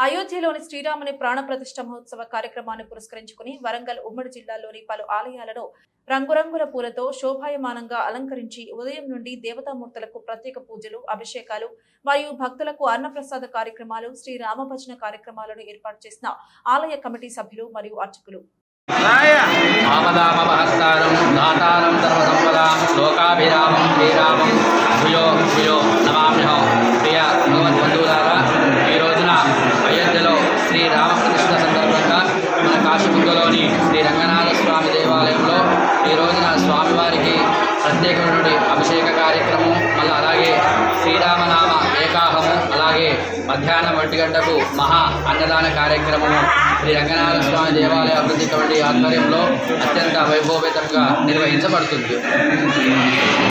అయోధ్యలోని శ్రీరాముని ప్రాణ ప్రతిష్ఠ మహోత్సవ కార్యక్రమాన్ని పురస్కరించుకుని వరంగల్ ఉమ్మడి జిల్లాలోని పలు ఆలయాలను రంగురంగుల పూలతో శోభాయమానంగా అలంకరించి ఉదయం నుండి దేవతామూర్తులకు ప్రత్యేక పూజలు అభిషేకాలు మరియు భక్తులకు అన్నప్రసాద కార్యక్రమాలు శ్రీ రామభజన కార్యక్రమాలను ఏర్పాటు చేసిన ఆలయ కమిటీ సభ్యులు మరియు అర్చకులు ఆపదామపహస్తారం దాతారం సర్వసంపదాం లోకాభిరామం శ్రీరామం భూయో భూయో నమామ్యహం ప్రియ భగవద్బంధువులారా ఈ రోజున అయోధ్యలో శ్రీ రామప్రతిష్ఠ సందర్భంగా మన కాశీబుగ్గలోని శ్రీ రంగనాథ స్వామి దేవాలయంలో ఈ రోజున స్వామివారికి ప్రత్యేకమైనటువంటి అభిషేక కార్యక్రమం మళ్ళీ అలాగే శ్రీరామనామ ఏకాహము అలాగే మధ్యాహ్నం ఒంటి గంటకు మహా అన్నదాన కార్యక్రమము శ్రీ రంగనాథ స్వామి దేవాలయ అభివృద్ధి కమిటీ ఆధ్వర్యంలో అత్యంత వైభవపేతంగా నిర్వహించబడుతుంది